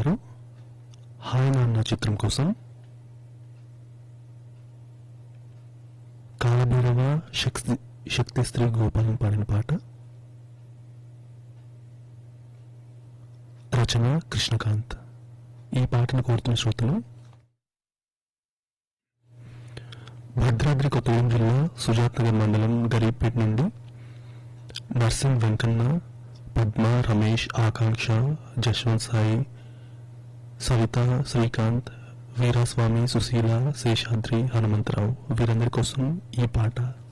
వింటున్నారు హాయ్ నాన్న చిత్రం కోసం కాలభైరవ శక్తి శక్తి స్త్రీ గోపాలం పాడిన పాట రచన కృష్ణకాంత్ ఈ పాటను కోరుతున్న శ్రోతలు భద్రాద్రి కొత్తగూడెం జిల్లా సుజాత్ నగర్ మండలం గరీబ్పేట్ నుండి నర్సింగ్ వెంకన్న పద్మ రమేష్ ఆకాంక్ష జశ్వంత్ సాయి సవిత శ్రీకాంత్ వీరాస్వామి సుశీల శేషాద్రి హనుమంతరావు వీరందరి కోసం ఈ పాట